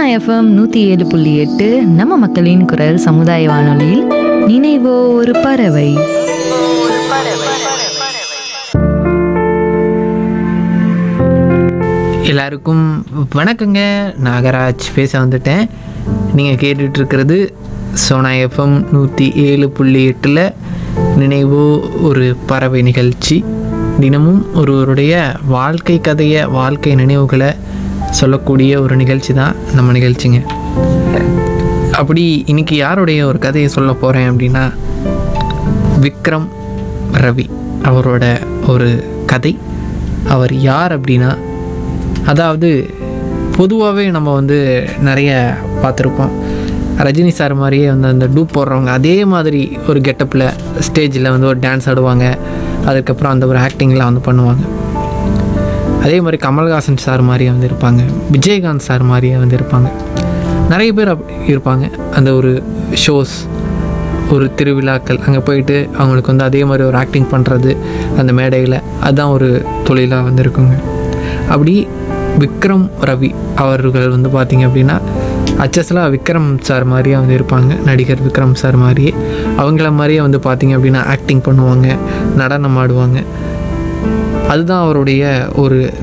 FM நூற்றி ஏழு புள்ளி எட்டு நம்ம மக்களின் குரல் சமுதாய வானொலியில் நினைவோ ஒரு பறவை எல்லாருக்கும் வணக்கங்க நாகராஜ் பேச வந்துட்டேன் நீங்கள் கேட்டுட்டு இருக்கிறது சோனா எஃப்எம் நூற்றி ஏழு புள்ளி எட்டில் நினைவோ ஒரு பறவை நிகழ்ச்சி தினமும் ஒருவருடைய வாழ்க்கை கதையை வாழ்க்கை நினைவுகளை சொல்லக்கூடிய ஒரு நிகழ்ச்சி தான் நம்ம நிகழ்ச்சிங்க அப்படி இன்னைக்கு யாருடைய ஒரு கதையை சொல்ல போகிறேன் அப்படின்னா விக்ரம் ரவி அவரோட ஒரு கதை அவர் யார் அப்படின்னா அதாவது பொதுவாகவே நம்ம வந்து நிறைய பார்த்துருப்போம் ரஜினி சார் மாதிரியே வந்து அந்த டூப் போடுறவங்க அதே மாதிரி ஒரு கெட்டப்பில் ஸ்டேஜில் வந்து ஒரு டான்ஸ் ஆடுவாங்க அதுக்கப்புறம் அந்த ஒரு ஆக்டிங்லாம் வந்து பண்ணுவாங்க அதே மாதிரி கமல்ஹாசன் சார் மாதிரியே வந்து இருப்பாங்க விஜயகாந்த் சார் மாதிரியே வந்து இருப்பாங்க நிறைய பேர் அப் இருப்பாங்க அந்த ஒரு ஷோஸ் ஒரு திருவிழாக்கள் அங்கே போயிட்டு அவங்களுக்கு வந்து அதே மாதிரி ஒரு ஆக்டிங் பண்ணுறது அந்த மேடையில் அதுதான் ஒரு தொழிலாக வந்து இருக்குங்க அப்படி விக்ரம் ரவி அவர்கள் வந்து பார்த்திங்க அப்படின்னா அச்சஸ்லாம் விக்ரம் சார் மாதிரியே வந்து இருப்பாங்க நடிகர் விக்ரம் சார் மாதிரியே அவங்கள மாதிரியே வந்து பார்த்திங்க அப்படின்னா ஆக்டிங் பண்ணுவாங்க நடனம் ஆடுவாங்க அதுதான் அவருடைய ஒரு